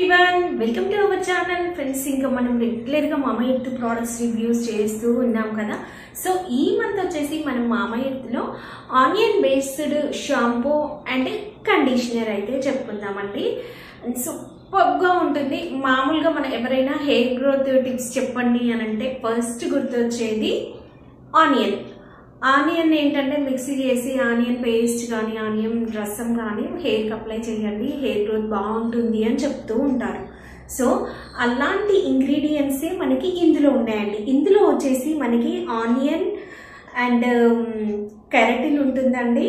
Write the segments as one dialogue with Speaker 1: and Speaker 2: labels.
Speaker 1: everyone welcome to our channel friends ఇంకా మనం రెగ్యులర్గా మామ ఎర్త్ ప్రోడక్ట్స్ రివ్యూస్ చేస్తూ ఉన్నాం కదా సో ఈ మంత్ వచ్చేసి మనం మామ ఎర్త్లో onion based shampoo and conditioner అయితే చెప్పుకుందామండి సూపర్గా ఉంటుంది మామూలుగా మనం ఎవరైనా హెయిర్ గ్రోత్ టిప్స్ చెప్పండి అని అంటే ఫస్ట్ గుర్తొచ్చేది ఆనియన్ ఆనియన్ ఏంటంటే మిక్సీ చేసి ఆనియన్ పేస్ట్ కానీ ఆనియన్ రసం కానీ హెయిర్కి అప్లై చేయండి హెయిర్ గ్రోత్ బాగుంటుంది అని చెప్తూ ఉంటారు సో అలాంటి ఇంగ్రీడియంట్సే మనకి ఇందులో ఉన్నాయండి ఇందులో వచ్చేసి మనకి ఆనియన్ అండ్ కెరటిన్ ఉంటుందండి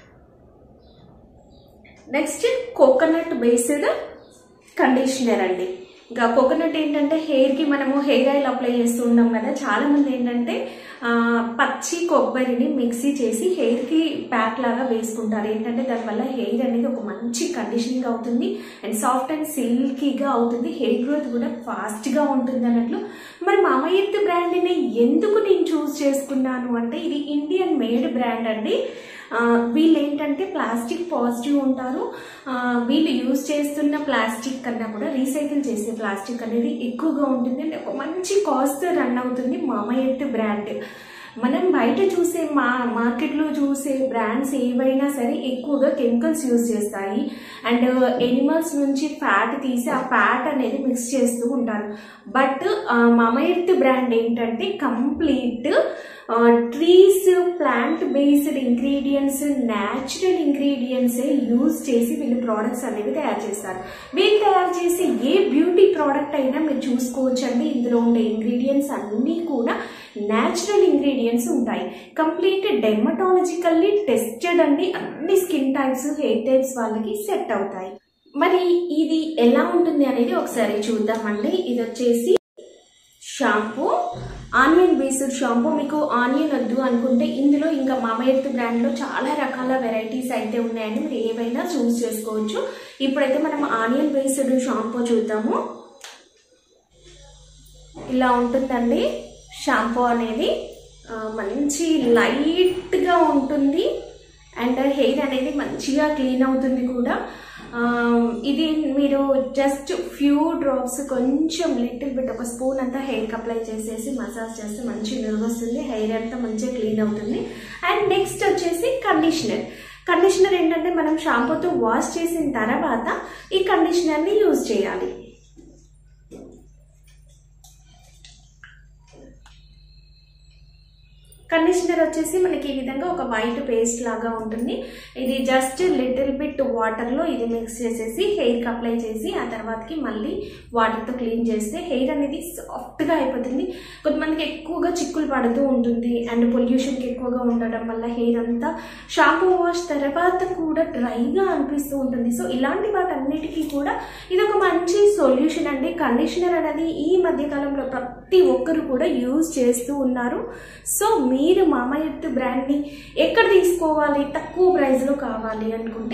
Speaker 1: నెక్స్ట్ కోకోనట్ బేస్డ్ కండిషనర్ అండి ఇంకా కోకోనట్ ఏంటంటే హెయిర్కి మనము హెయిర్ ఆయిల్ అప్లై చేస్తూ ఉంటాం కదా చాలా మంది ఏంటంటే ఆ, పచ్చి కొబ్బరిని మిక్సీ చేసి హెయిర్కి ప్యాక్ లాగా వేసుకుంటారు ఏంటంటే దానివల్ల హెయిర్ అనేది ఒక మంచి కండిషనింగ్ అవుతుంది అండ్ సాఫ్ట్ అండ్ సిల్కీగా అవుతుంది హెయిర్ గ్రోత్ కూడా ఫాస్ట్గా ఉంటుంది అన్నట్లు మరి మామయ్యత్ బ్రాండ్ని ఎందుకు నేను చూస్ చేసుకున్నాను అంటే ఇది ఇండియన్ మేడ్ బ్రాండ్ అండి ఆ, వీళ్ళు ఏంటంటే ప్లాస్టిక్ పాజిటివ్ ఉంటారు ఆ, వీళ్ళు యూజ్ చేస్తున్న ప్లాస్టిక్ కన్నా కూడా రీసైకిల్ చేసే ప్లాస్టిక్ అనేది ఎక్కువగా ఉంటుంది అంటే ఒక మంచి కాస్ట్ రన్ అవుతుంది మామయ్యత్ బ్రాండ్ మనం బయట చూసే మా మార్కెట్లో చూసే బ్రాండ్స్ ఏవైనా సరే ఎక్కువగా కెమికల్స్ యూజ్ చేస్తాయి అండ్ ఎనిమల్స్ నుంచి ఫ్యాట్ తీసి ఆ ఫ్యాట్ అనేది మిక్స్ చేస్తూ ఉంటారు బట్ మమయర్త్ బ్రాండ్ ఏంటంటే complete trees plant based ingredients natural ఇంగ్రీడియంట్సే యూజ్ చేసి వీళ్ళు ప్రోడక్ట్స్ అనేవి తయారు చేస్తారు వీళ్ళు తయారు చేసే ఏ బ్యూటీ ప్రోడక్ట్ అయినా మీరు చూసుకోవచ్చు అండి ఇందులో ఉండే ఇంగ్రీడియంట్స్ అన్నీ కూడా న్యాచురల్ ఇంగ్రీడియంట్స్ ఉంటాయి కంప్లీట్ డెర్మటాలజికల్లీ టెస్టెడ్ అండి అన్ని స్కిన్ టైప్స్ హెయిర్ టైప్స్ వాళ్ళకి సెట్ అవుతాయి మరి ఇది ఎలా ఉంటుంది అనేది ఒకసారి చూద్దామండి ఇది వచ్చేసి షాంపూ ఆనియన్ బేస్డ్ షాంపూ మీకు ఆనియన్ వద్దు అనుకుంటే ఇందులో ఇంకా మామయర్త్ బ్రాండ్లో చాలా రకాల వెరైటీస్ అయితే ఉన్నాయండి మీరు ఏవైనా చూస్ చేసుకోవచ్చు ఇప్పుడైతే మనం ఆనియన్ బేస్డ్ షాంపూ చూద్దాము ఇలా ఉంటుందండి షాంపూ అనేది ఆ, మంచి లైట్గా ఉంటుంది అండ్ హెయిర్ అనేది మంచిగా క్లీన్ అవుతుంది కూడా ఆ, ఇది మీరు జస్ట్ ఫ్యూ డ్రాప్స్ కొంచెం లిటిల్ బిట్ ఒక స్పూన్ అంతా హెయిర్కి అప్లై చేసేసి మసాజ్ చేస్తే మంచి నిల్వ వస్తుంది హెయిర్ అంతా మంచిగా క్లీన్ అవుతుంది అండ్ నెక్స్ట్ వచ్చేసి కండిషనర్ కండిషనర్ ఏంటంటే మనం షాంపూతో వాష్ చేసిన తర్వాత ఈ కండిషనర్ని యూజ్ చేయాలి కండిషనర్ వచ్చేసి మనకి ఈ విధంగా ఒక వైట్ పేస్ట్ లాగా ఉంటుంది ఇది జస్ట్ లిటిల్ బిట్ వాటర్లో ఇది మిక్స్ చేసేసి హెయిర్కి అప్లై చేసి ఆ తర్వాతకి మళ్ళీ వాటర్తో క్లీన్ చేస్తే హెయిర్ అనేది సాఫ్ట్గా అయిపోతుంది కొంతమందికి ఎక్కువగా చిక్కులు పడుతూ ఉంటుంది అండ్ పొల్యూషన్కి ఎక్కువగా ఉండడం వల్ల హెయిర్ అంతా షాంపూ వాష్ తర్వాత కూడా డ్రైగా అనిపిస్తూ ఉంటుంది సో ఇలాంటి వాటన్నిటికీ కూడా ఇది ఒక మంచి సొల్యూషన్ అండి కండిషనర్ అనేది ఈ మధ్య కాలంలో ప్రతి ఒక్కరు కూడా యూజ్ చేస్తూ ఉన్నారు సో మీరు మామయర్త్ బ్రాండ్ని ఎక్కడ తీసుకోవాలి తక్కువ ప్రైస్లో కావాలి అనుకుంటే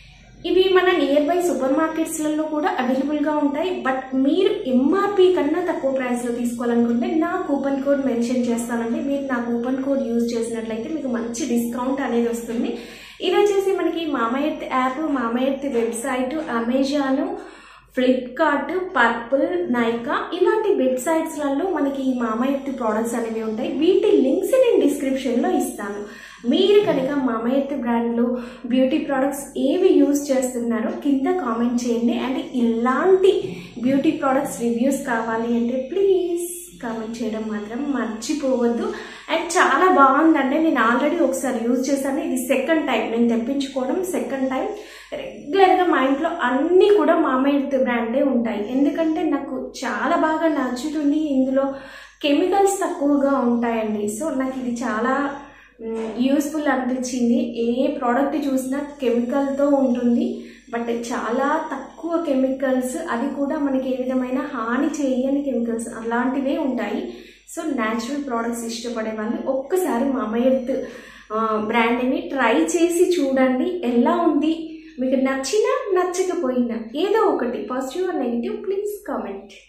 Speaker 1: ఇవి మన నియర్ బై సూపర్ మార్కెట్స్లలో కూడా అవైలబుల్గా ఉంటాయి బట్ మీరు ఎంఆర్పి కన్నా తక్కువ ప్రైస్లో తీసుకోవాలనుకుంటే నా కూపన్ కోడ్ మెన్షన్ చేస్తానండి మీరు నా కూపన్ కోడ్ యూజ్ చేసినట్లయితే మీకు మంచి డిస్కౌంట్ అనేది వస్తుంది ఇది వచ్చేసి మనకి Mamaearth app Mamaearth website Amazon Flipkart purple Nykaa ఇలాంటి వెబ్సైట్స్లలో మనకి ఈ మామయర్త్ ప్రోడక్ట్స్ అనేవి ఉంటాయి వీటి లింక్స్ నేను డిస్క్రిప్షన్లో ఇస్తాను మీరు కనుక మామయర్త్ బ్రాండ్లో బ్యూటీ ప్రోడక్ట్స్ ఏవి యూజ్ చేస్తున్నారో కింద కామెంట్ చేయండి అండ్ ఇలాంటి బ్యూటీ ప్రోడక్ట్స్ రివ్యూస్ కావాలి అంటే ప్లీజ్ కామెంట్ చేయడం మాత్రం మర్చిపోవద్దు అండ్ చాలా బాగుందండి నేను ఆల్రెడీ ఒకసారి యూజ్ చేశాను ఇది సెకండ్ టైం నేను తెప్పించుకోవడం సెకండ్ టైం రెగ్యులర్గా మా ఇంట్లో అన్నీ కూడా మామయ్య బ్రాండే ఉంటాయి ఎందుకంటే నాకు చాలా బాగా నచ్చుతుంది ఇందులో కెమికల్స్ తక్కువగా ఉంటాయండి సో నాకు ఇది చాలా యూస్ఫుల్ అనిపించింది ఏ ప్రోడక్ట్ చూసినా కెమికల్తో ఉంటుంది బట్ చాలా తక్కువ కెమికల్స్ అది కూడా మనకి ఏ విధమైన హాని చేయని కెమికల్స్ అలాంటివే ఉంటాయి సో న్యాచురల్ ప్రోడక్ట్స్ ఇష్టపడే వాళ్ళు ఒక్కసారి మామయ్యత్ బ్రాండ్ని ట్రై చేసి చూడండి ఎలా ఉంది మీకు నచ్చినా నచ్చకపోయినా ఏదో ఒకటి positive or negative please comment